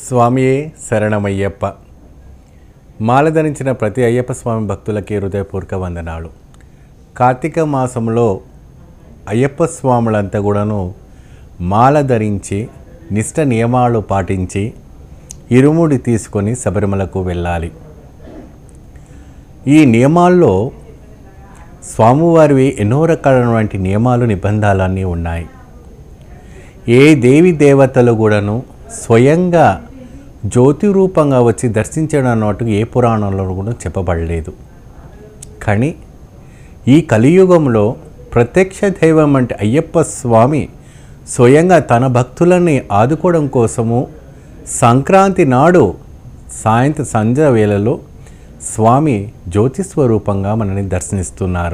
స్వామియే శరణమయ్యప్ప మాల ధరించిన ప్రతి అయ్యప్ప స్వామి భక్తులకి హృదయపూర్వక వందనాలు కార్తీక మాసంలో అయ్యప్ప స్వాములంతా కూడాను మాల ధరించి నిష్ట నియమాలు పాటించి ఇరుముడి తీసుకొని శబరిమలకు వెళ్ళాలి ఈ నియమాల్లో స్వామివారివి ఎన్నో రకాలైనటువంటి నియమాలు నిబంధనలన్నీ ఉన్నాయి ఏ దేవి దేవతలు కూడాను స్వయంగా జ్యోతి రూపంగా వచ్చి దర్శించడం అన్నట్టు ఏ పురాణంలో కూడా చెప్పబడలేదు కానీ ఈ కలియుగంలో ప్రత్యక్ష దైవం అంటే అయ్యప్ప స్వామి స్వయంగా తన భక్తులని ఆదుకోవడం కోసము సంక్రాంతి నాడు సాయంత్రం సంధ్య వేళలో స్వామి జ్యోతి స్వరూపంగా మనని దర్శనిస్తున్నారు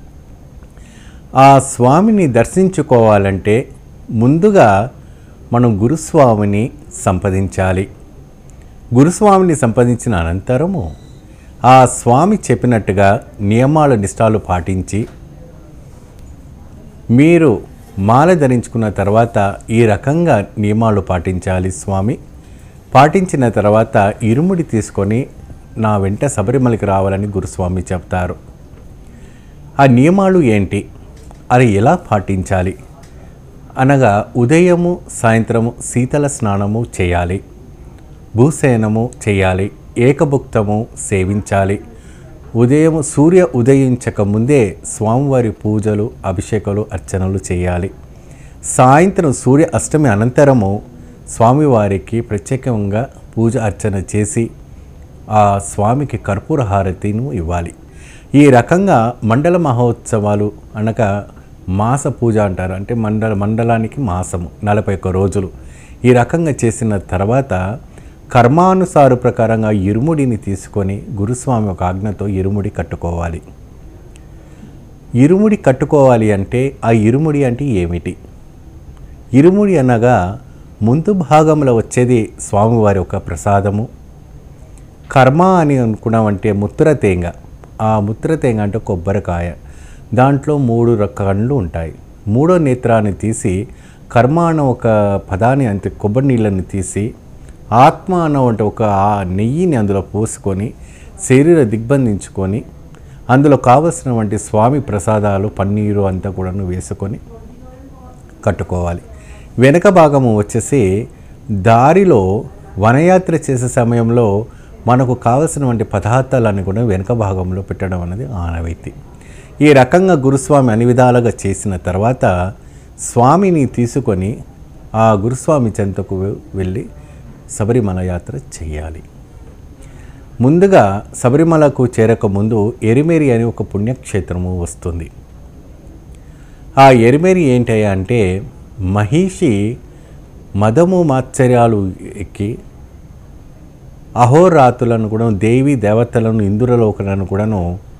ఆ స్వామిని దర్శించుకోవాలంటే ముందుగా మనం గురుస్వామిని సంపాదించాలి గురుస్వామిని సంపాదించిన అనంతరము ఆ స్వామి చెప్పినట్టుగా నియమాలు నిష్టాలు పాటించి మీరు మాల ధరించుకున్న తర్వాత ఈ రకంగా నియమాలు పాటించాలి స్వామి పాటించిన తర్వాత ఇరుముడి తీసుకొని నా వెంట శబరిమలకి రావాలని గురుస్వామి చెప్తారు ఆ నియమాలు ఏంటి అది ఎలా పాటించాలి అనగా ఉదయము సాయంత్రము శీతల స్నానము చేయాలి భూసేనము చేయాలి ఏకభుక్తము సేవించాలి ఉదయం సూర్య ఉదయించక ముందే స్వామివారి పూజలు అభిషేకాలు అర్చనలు చేయాలి సాయంత్రం సూర్య అష్టమి అనంతరము స్వామివారికి ప్రత్యేకంగా పూజ అర్చన చేసి ఆ స్వామికి కర్పూర హారతిను ఇవ్వాలి ఈ రకంగా మండల మహోత్సవాలు అనగా మాస పూజ అంటారు అంటే మండల మండలానికి మాసము నలభై ఒక్క రోజులు ఈ రకంగా చేసిన తర్వాత కర్మానుసార ప్రకారంగా ఇరుముడిని తీసుకొని గురుస్వామి ఒక ఆజ్ఞతో ఇరుముడి కట్టుకోవాలి ఇరుముడి కట్టుకోవాలి అంటే ఆ ఇరుముడి అంటే ఏమిటి ఇరుముడి అనగా ముందు భాగంలో వచ్చేది స్వామివారి ఒక ప్రసాదము కర్మ అని అనుకున్నామంటే ముత్ర తేంగ ఆ ముత్ర తేంగ అంటే కొబ్బరికాయ దాంట్లో మూడు రకాలు ఉంటాయి మూడో నేత్రాన్ని తీసి కర్మ అన్న ఒక పదాన్ని అంటే కొబ్బరి నీళ్ళని తీసి ఆత్మ అన్న అంటే ఒక ఆ నెయ్యిని అందులో పోసుకొని శరీర దిగ్బంధించుకొని అందులో కావలసినటువంటి స్వామి ప్రసాదాలు పన్నీరు అంతా కూడా వేసుకొని కట్టుకోవాలి వెనక భాగము వచ్చేసి దారిలో వనయాత్ర చేసే సమయంలో మనకు కావలసినటువంటి పదార్థాలన్నీ కూడా వెనక భాగంలో పెట్టడం అనేది ఆనవాయితీ ఈ రకంగా గురుస్వామి అన్ని విధాలుగా చేసిన తర్వాత స్వామిని తీసుకొని ఆ గురుస్వామి చెంతకు వెళ్ళి శబరిమల యాత్ర చేయాలి ముందుగా శబరిమలకు చేరక ముందు ఎరిమేరి అని ఒక పుణ్యక్షేత్రము వస్తుంది ఆ ఎరిమేరి ఏంటయ్యా అంటే మహిషి మదము మాత్సర్యాలు ఎక్కి అహోరాతులను కూడా దేవి దేవతలను ఇంద్రలోకలను కూడాను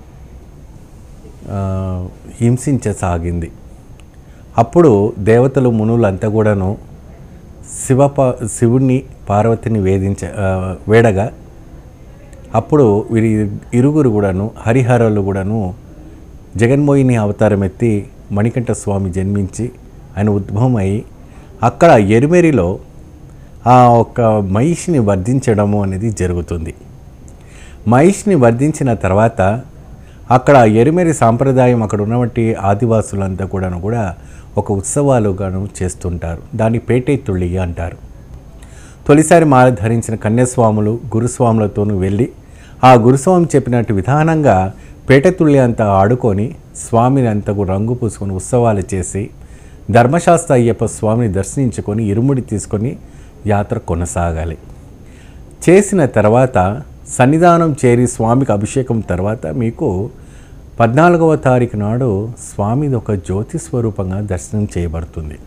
ఆ, హింసించసాగింది అప్పుడు దేవతలు మునులంతా కూడాను శివ ప- శివుణ్ణి పార్వతిని వేధించ ఆ, వేడగా అప్పుడు వీరి ఇరుగురు కూడాను హరిహరులు కూడాను జగన్మోహిని అవతారం ఎత్తి మణికంఠ స్వామి జన్మించి ఆయన ఉద్భవం అయి అక్కడ ఎరుమెరిలో ఆ ఒక మహిషిని వర్ధించడము అనేది జరుగుతుంది మహిష్ని వర్ధించిన తర్వాత అక్కడ ఎరిమెరి సాంప్రదాయం అక్కడ ఉన్నటువంటి ఆదివాసులంతా కూడాను కూడా ఒక ఉత్సవాలుగాను చేస్తుంటారు దాన్ని పేటెత్తుళ్ళి అంటారు తొలిసారి మాల ధరించిన కన్యాస్వాములు గురుస్వాములతోనూ వెళ్ళి ఆ గురుస్వామి చెప్పినట్టు విధానంగా పేటతుల్లి అంతా ఆడుకొని స్వామిని అంతకు రంగు పూసుకొని ఉత్సవాలు చేసి ధర్మశాస్త్ర అయ్యప్ప స్వామిని దర్శించుకొని ఇరుముడి తీసుకొని యాత్ర కొనసాగాలి చేసిన తర్వాత సన్నిధానం చేరి స్వామికి అభిషేకం తర్వాత మీకు పద్నాలుగవ తారీఖు నాడు స్వామిది ఒక జ్యోతి స్వరూపంగా దర్శనం చేయబడుతుంది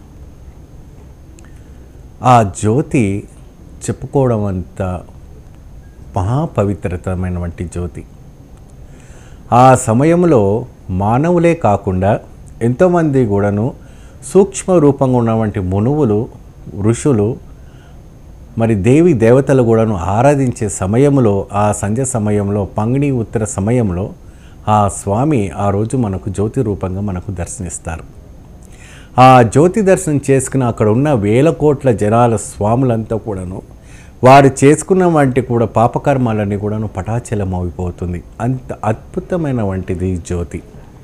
ఆ జ్యోతి చెప్పుకోవడం అంత మహాపవిత్రతమైనటువంటి జ్యోతి ఆ సమయంలో మానవులే కాకుండా ఎంతోమంది కూడాను సూక్ష్మ రూపంగా ఉన్నటువంటి మునువులు ఋషులు మరి దేవి దేవతలు కూడాను ఆరాధించే సమయంలో ఆ సంధ్య సమయంలో పంగిణి ఉత్తర సమయంలో ఆ స్వామి ఆ రోజు మనకు జ్యోతి రూపంగా మనకు దర్శనిస్తారు ఆ జ్యోతి దర్శనం చేసుకుని అక్కడ ఉన్న వేల కోట్ల జనాల స్వాములంతా కూడాను వారు చేసుకున్న వంటి కూడా పాపకర్మాలన్నీ కూడాను పటాచలం అయిపోతుంది అంత అద్భుతమైన వంటిది జ్యోతి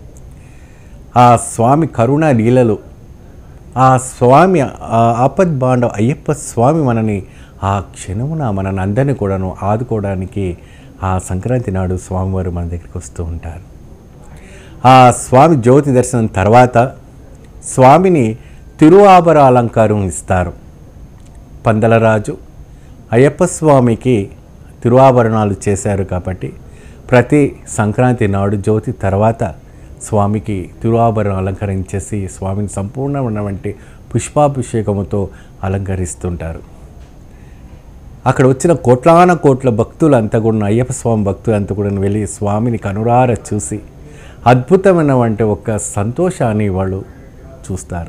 ఆ స్వామి కరుణ లీలలు ఆ స్వామి ఆ ఆపద్ బాండవ అయ్యప్ప స్వామి మనని ఆ క్షణమున మనని అందరినీ కూడాను ఆదుకోవడానికి ఆ సంక్రాంతి నాడు స్వామివారు మన దగ్గరికి వస్తూ ఉంటారు ఆ స్వామి జ్యోతి దర్శనం తర్వాత స్వామిని తిరువాభర అలంకారం ఇస్తారు పందలరాజు అయ్యప్ప స్వామికి తిరువాభరణాలు చేశారు కాబట్టి ప్రతి సంక్రాంతి నాడు జ్యోతి తర్వాత స్వామికి తిరువాభరణం అలంకరించేసి స్వామిని సంపూర్ణమైనటువంటి పుష్పాభిషేకముతో అలంకరిస్తుంటారు అక్కడ వచ్చిన కోట్లాన కోట్ల భక్తులు అంతా కూడా అయ్యప్ప స్వామి భక్తులు అంతా కూడా వెళ్ళి స్వామిని కనురార చూసి అద్భుతమైనటువంటి ఒక సంతోషాన్ని వాళ్ళు చూస్తారు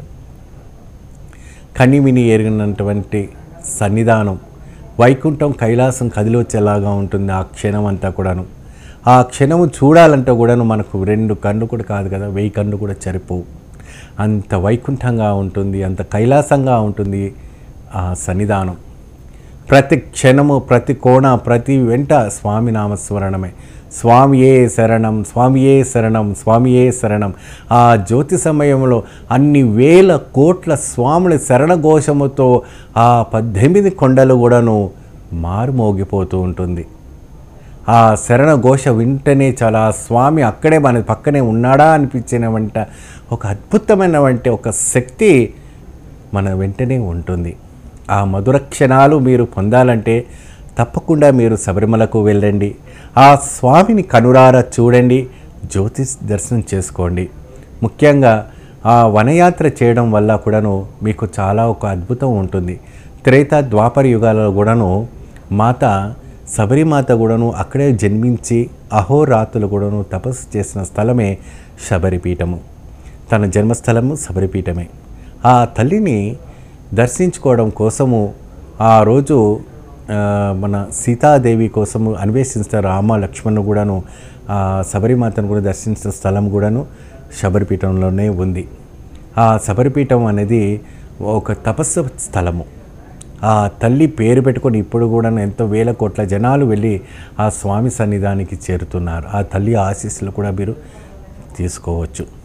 కనిమిని ఎరిగినటువంటి సన్నిధానం వైకుంఠం కైలాసం కదిలి వచ్చేలాగా ఉంటుంది ఆ క్షణం అంతా కూడాను ఆ క్షణము చూడాలంటే కూడాను మనకు రెండు కళ్ళు కూడా కాదు కదా వెయ్యి కళ్ళు కూడా సరిపోవు అంత వైకుంఠంగా ఉంటుంది అంత కైలాసంగా ఉంటుంది ఆ సన్నిధానం ప్రతి క్షణము ప్రతి కోణ ప్రతి వెంట స్వామి నామస్మరణమే స్వామియే శరణం స్వామియే శరణం స్వామియే శరణం ఆ జ్యోతి సమయంలో అన్ని వేల కోట్ల స్వాముల శరణఘోషముతో ఆ పద్దెనిమిది కొండలు కూడాను మారుమోగిపోతూ ఉంటుంది ఆ శరణ ఘోష వింటనే చాలా ఆ స్వామి అక్కడే మన పక్కనే ఉన్నాడా అనిపించిన వెంట ఒక అద్భుతమైన వంటి ఒక శక్తి మన వెంటనే ఉంటుంది ఆ మధుర క్షణాలు మీరు పొందాలంటే తప్పకుండా మీరు శబరిమలకు వెళ్ళండి ఆ స్వామిని కనురార చూడండి జ్యోతిష్ దర్శనం చేసుకోండి ముఖ్యంగా ఆ వనయాత్ర చేయడం వల్ల కూడాను మీకు చాలా ఒక అద్భుతం ఉంటుంది త్రేత ద్వాపర యుగాలలో కూడాను మాత శబరిమాత కూడాను అక్కడే జన్మించి అహోరాత్రులు కూడాను తపస్సు చేసిన స్థలమే శబరిపీఠము తన జన్మస్థలము శబరిపీఠమే ఆ తల్లిని దర్శించుకోవడం కోసము ఆ రోజు ఆ, మన సీతాదేవి కోసము అన్వేషిస్తారు రామ లక్ష్మణ్ కూడాను ఆ శబరిమాతను కూడా దర్శించిన స్థలం కూడాను శబరిపీఠంలోనే ఉంది ఆ శబరిపీఠం అనేది ఒక తపస్సు స్థలము ఆ తల్లి పేరు పెట్టుకొని ఇప్పుడు కూడా ఎంతో వేల కోట్ల జనాలు వెళ్ళి ఆ స్వామి సన్నిధానికి చేరుతున్నారు ఆ తల్లి ఆశీస్సులు కూడా మీరు తీసుకోవచ్చు